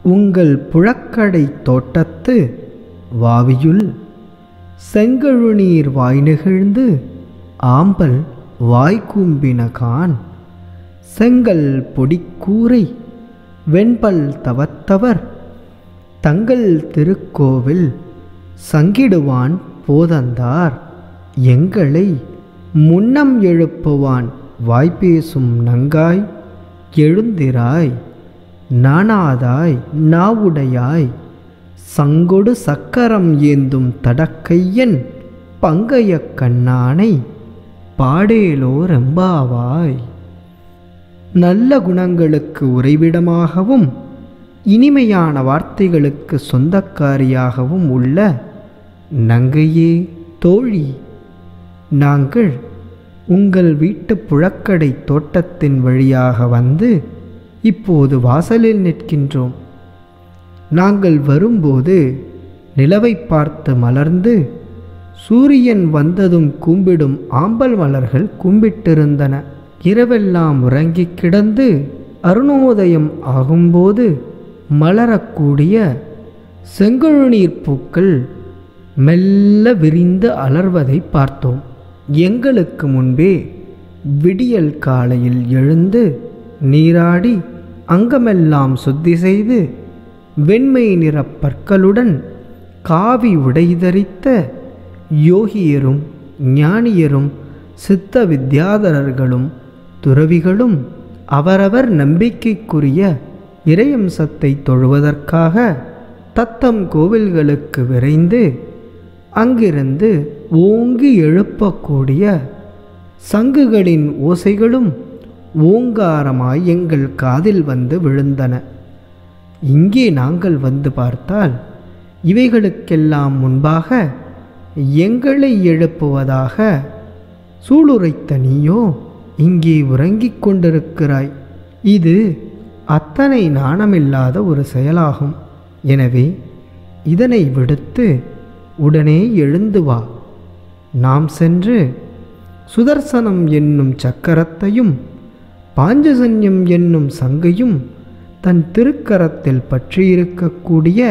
உங்கள் புழக்கடை தோட்டத்து வாவியுள் செங்கழுநீர் வாய் நெகிழ்ந்து ஆம்பல் வாய்க்கூம்பினகான் செங்கல் பொடிக்கூரை வெண்பல் தவத்தவர் தங்கள் திருக்கோவில் சங்கிடுவான் போதந்தார் எங்களை முன்னம் எழுப்புவான் வாய்ப்பேசும் நங்காய் எழுந்திராய் நாணாதாய் நாவுடையாய் சங்கொடு சக்கரம் ஏந்தும் தடக்கையன் பங்கைய கண்ணானை பாடேலோ ரெம்பாவாய் நல்ல குணங்களுக்கு உறைவிடமாகவும் இனிமையான வார்த்தைகளுக்கு சொந்தக்காரியாகவும் உள்ள நங்கையே தோழி நாங்கள் உங்கள் வீட்டு புழக்கடை தோட்டத்தின் வழியாக வந்து இப்போது வாசலில் நிற்கின்றோம் நாங்கள் வரும்போது நிலவை பார்த்து மலர்ந்து சூரியன் வந்ததும் கும்பிடும் ஆம்பல் மலர்கள் கும்பிட்டிருந்தன இரவெல்லாம் உறங்கிக் கிடந்து அருணோதயம் ஆகும்போது மலரக்கூடிய செங்கழுநீர் பூக்கள் மெல்ல விரிந்து அலர்வதை பார்த்தோம் எங்களுக்கு முன்பே விடியல் காலையில் எழுந்து நீராடி அங்கமெல்லாம் சுத்தி செய்து வெண்மை நிறப் பற்களுடன் காவி உடை தரித்த யோகியரும் ஞானியரும் சித்த வித்யாதரர்களும் துறவிகளும் அவரவர் நம்பிக்கைக்குரிய இறையம்சத்தை தொழுவதற்காக தத்தம் கோவில்களுக்கு விரைந்து அங்கிருந்து ஓங்கி எழுப்பக்கூடிய சங்குகளின் ஓசைகளும் ஓங்காரமாய் எங்கள் காதில் வந்து விழுந்தன இங்கே நாங்கள் வந்து பார்த்தால் இவைகளுக்கெல்லாம் முன்பாக எங்களை எழுப்புவதாக சூளுரைத்த நீயோ இங்கே உறங்கிக் கொண்டிருக்கிறாய் இது அத்தனை நாணமில்லாத ஒரு செயலாகும் எனவே இதனை விடுத்து உடனே எழுந்து வா நாம் சென்று சுதர்சனம் என்னும் சக்கரத்தையும் பாஞ்சசன்யம் என்னும் சங்கையும் தன் திருக்கரத்தில் பற்றியிருக்கக்கூடிய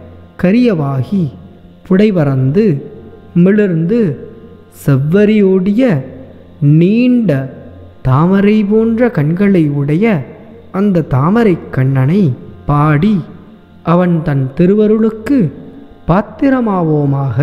கரியவாகி புடைவரந்து மிளர்ந்து செவ்வரியோடிய நீண்ட தாமரை போன்ற கண்களை உடைய அந்த தாமரை கண்ணனை பாடி அவன் தன் திருவருளுக்கு பாத்திரமாவோமாக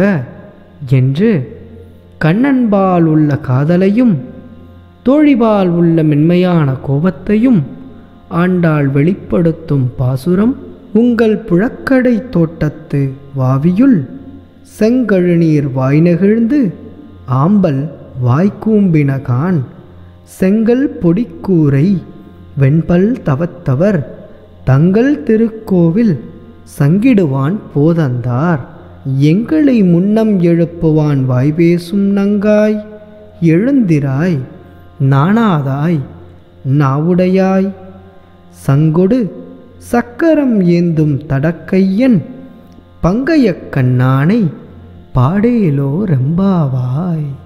என்று கண்ணன்பால் உள்ள காதலையும் தோழிபால் உள்ள மென்மையான கோபத்தையும் ஆண்டாள் வெளிப்படுத்தும் பாசுரம் உங்கள் புழக்கடை தோட்டத்து வாவியுள் செங்கழுநீர் வாய் நெகிழ்ந்து ஆம்பல் வாய்க்கூம்பினகான் செங்கல் பொடிக்கூரை வெண்பல் தவத்தவர் தங்கள் திருக்கோவில் சங்கிடுவான் போதந்தார் எங்களை முன்னம் எழுப்புவான் வாய்பேசும் நங்காய் எழுந்திராய் நாணாதாய் நாவுடையாய் சங்கொடு சக்கரம் ஏந்தும் தடக்கையன் பங்கையக் கண்ணானை பாடேலோ ரெம்பாவாய்